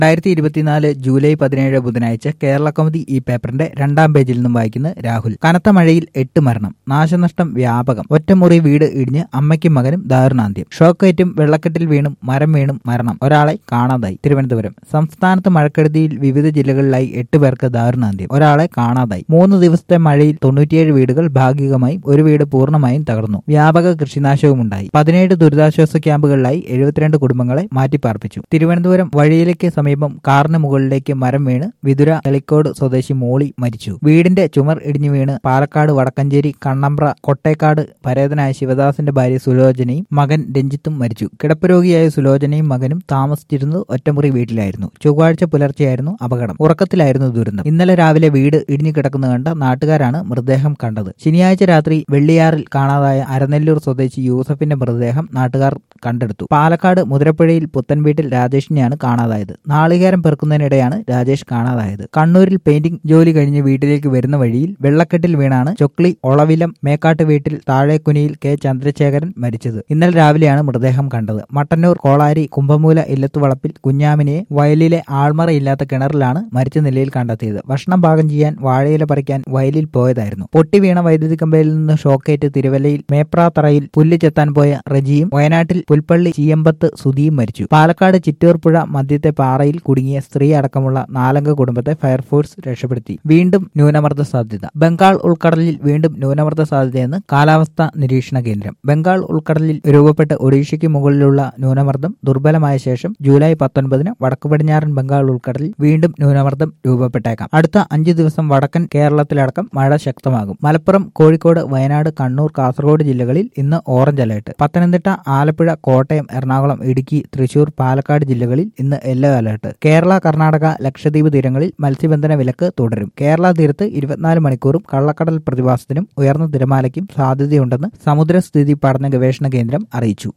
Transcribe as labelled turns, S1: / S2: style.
S1: രണ്ടായിരത്തി ഇരുപത്തിനാല് ജൂലൈ പതിനേഴ് ബുധനാഴ്ച കേരള കൗമുദി ഈ പേപ്പറിന്റെ രണ്ടാം പേജിൽ നിന്നും വായിക്കുന്ന രാഹുൽ കനത്ത മഴയിൽ എട്ട് മരണം നാശനഷ്ടം വ്യാപകം ഒറ്റമുറി വീട് ഇടിഞ്ഞ് അമ്മയ്ക്കും മകനും ദാരുണാന്ത്യം ഷോക്കേറ്റും വെള്ളക്കെട്ടിൽ വീണും മരം വീണും മരണം ഒരാളെ കാണാതായി തിരുവനന്തപുരം സംസ്ഥാനത്ത് മഴക്കെടുതിയിൽ വിവിധ ജില്ലകളിലായി എട്ട് പേർക്ക് ദാരുണാന്ത്യം ഒരാളെ കാണാതായി മൂന്ന് ദിവസത്തെ മഴയിൽ തൊണ്ണൂറ്റിയേഴ് വീടുകൾ ഭാഗികമായും ഒരു വീട് പൂർണ്ണമായും തകർന്നു വ്യാപക കൃഷിനാശവുമുണ്ടായി പതിനേഴ് ദുരിതാശ്വാസ ക്യാമ്പുകളിലായി എഴുപത്തിരണ്ട് കുടുംബങ്ങളെ മാറ്റിപ്പാർപ്പിച്ചു തിരുവനന്തപുരം വഴിയിലേക്ക് സമീപം കാറിന് മുകളിലേക്ക് മരം വീണ് വിതുര തെളിക്കോട് സ്വദേശി മോളി മരിച്ചു വീടിന്റെ ചുമർ ഇടിഞ്ഞു വീണ് പാലക്കാട് വടക്കഞ്ചേരി കണ്ണമ്പ്ര കൊട്ടേക്കാട് പരേതനായ ശിവദാസിന്റെ ഭാര്യ സുലോചനയും മകൻ രഞ്ജിത്തും മരിച്ചു കിടപ്പ് രോഗിയായ സുലോചനയും മകനും താമസിച്ചിരുന്നത് ഒറ്റമുറി വീട്ടിലായിരുന്നു ചൊവ്വാഴ്ച പുലർച്ചെയായിരുന്നു അപകടം ഉറക്കത്തിലായിരുന്നു ദുരന്തം ഇന്നലെ രാവിലെ വീട് ഇടിഞ്ഞു കിടക്കുന്ന കണ്ട നാട്ടുകാരാണ് മൃതദേഹം കണ്ടത് ശനിയാഴ്ച രാത്രി വെള്ളിയാറിൽ കാണാതായ അരനെല്ലൂർ സ്വദേശി യൂസഫിന്റെ മൃതദേഹം നാട്ടുകാർ കണ്ടെടുത്തു പാലക്കാട് മുതിരപ്പുഴയിൽ പുത്തൻവീട്ടിൽ രാജേഷിനെയാണ് കാണാതായത് നാളികേരം പെറുക്കുന്നതിനിടെയാണ് രാജേഷ് കാണാതായത് കണ്ണൂരിൽ പെയിന്റിംഗ് ജോലി കഴിഞ്ഞ് വീട്ടിലേക്ക് വരുന്ന വഴിയിൽ വെള്ളക്കെട്ടിൽ വീണാണ് ചൊക്ലി ഒളവിലം മേക്കാട്ട് വീട്ടിൽ താഴേക്കുനിയിൽ കെ ചന്ദ്രശേഖരൻ മരിച്ചത് ഇന്നലെ രാവിലെയാണ് മൃതദേഹം കണ്ടത് മട്ടന്നൂർ കോളാരി കുംഭമൂല ഇല്ലത്തുവളപ്പിൽ കുഞ്ഞാമിനിയെ വയലിലെ ആൾമറയില്ലാത്ത കിണറിലാണ് മരിച്ച നിലയിൽ കണ്ടെത്തിയത് ഭക്ഷണം പാകം ചെയ്യാൻ വാഴയില പറിക്കാൻ വയലിൽ പോയതായിരുന്നു പൊട്ടി വീണ വൈദ്യുതി കമ്പയിൽ നിന്ന് ഷോക്കേറ്റ് തിരുവല്ലയിൽ മേപ്രാത്തറയിൽ പുല്ല് ചെത്താൻ പോയ റജിയും വയനാട്ടിൽ പുൽപ്പള്ളി ചീയമ്പത്ത് സുധിയും മരിച്ചു പാലക്കാട് ചിറ്റൂർ പുഴ മധ്യത്തെ പാറയിൽ കുടുങ്ങിയ സ്ത്രീ അടക്കമുള്ള നാലംഗ കുടുംബത്തെ ഫയർഫോഴ്സ് രക്ഷപ്പെടുത്തി വീണ്ടും ന്യൂനമർദ്ദ സാധ്യത ബംഗാൾ ഉൾക്കടലിൽ വീണ്ടും ന്യൂനമർദ്ദ സാധ്യതയെന്ന് കാലാവസ്ഥാ നിരീക്ഷണ കേന്ദ്രം ബംഗാൾ ഉൾക്കടലിൽ രൂപപ്പെട്ട ഒഡീഷയ്ക്ക് മുകളിലുള്ള ന്യൂനമർദ്ദം ദുർബലമായ ശേഷം ജൂലൈ പത്തൊൻപതിന് വടക്കു പടിഞ്ഞാറൻ ബംഗാൾ ഉൾക്കടലിൽ വീണ്ടും ന്യൂനമർദ്ദം രൂപപ്പെട്ടേക്കാം അടുത്ത അഞ്ച് ദിവസം വടക്കൻ കേരളത്തിലടക്കം മഴ ശക്തമാകും മലപ്പുറം കോഴിക്കോട് വയനാട് കണ്ണൂർ കാസർഗോഡ് ജില്ലകളിൽ ഇന്ന് ഓറഞ്ച് അലർട്ട് പത്തനംതിട്ട ആലപ്പുഴ കോട്ടയം എറണാകുളം ഇടുക്കി തൃശൂർ പാലക്കാട് ജില്ലകളിൽ ഇന്ന് യെല്ലോ അലർട്ട് കേരള കർണാടക ലക്ഷദ്വീപ് തീരങ്ങളിൽ മത്സ്യബന്ധന വിലക്ക് തുടരും കേരള തീരത്ത് ഇരുപത്തിനാല് മണിക്കൂറും കള്ളക്കടൽ പ്രതിഭാസത്തിനും ഉയർന്ന തിരമാലയ്ക്കും സാധ്യതയുണ്ടെന്ന് സമുദ്രസ്ഥിതി പഠന ഗവേഷണ കേന്ദ്രം അറിയിച്ചു